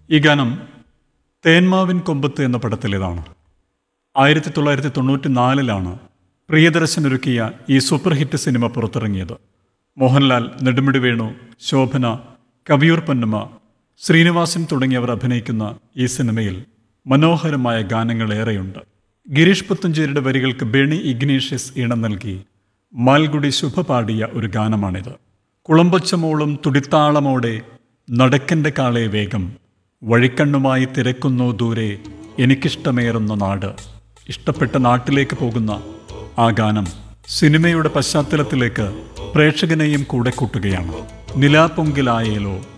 ഈ ഗാനം തേന്മാവിൻ കൊമ്പത്ത് എന്ന പടത്തിലേതാണ് ആയിരത്തി തൊള്ളായിരത്തി തൊണ്ണൂറ്റി നാലിലാണ് പ്രിയദർശൻ ഒരുക്കിയ ഈ സൂപ്പർ ഹിറ്റ് സിനിമ പുറത്തിറങ്ങിയത് മോഹൻലാൽ നെടുമിടി വേണു ശോഭന കവിയൂർ പൊന്നമ്മ ശ്രീനിവാസൻ തുടങ്ങിയവർ അഭിനയിക്കുന്ന ഈ സിനിമയിൽ മനോഹരമായ ഗാനങ്ങൾ ഏറെയുണ്ട് ഗിരീഷ് പുത്തഞ്ചേരിയുടെ വരികൾക്ക് ബെണി ഇഗ്നീഷ്യസ് ഈണം നൽകി മാൽഗുഡി ശുഭ പാടിയ ഒരു ഗാനമാണിത് കുളമ്പച്ചമോളും തുടിത്താളമോടെ നടക്കൻ്റെ കാളെ വേഗം വഴിക്കണ്ണുമായി തിരക്കുന്നു ദൂരെ എനിക്കിഷ്ടമേറുന്ന നാട് ഇഷ്ടപ്പെട്ട നാട്ടിലേക്ക് പോകുന്ന ആ ഗാനം സിനിമയുടെ പശ്ചാത്തലത്തിലേക്ക് പ്രേക്ഷകനെയും കൂടെ കൂട്ടുകയാണ് നിലാപ്പൊങ്കിലായേലോ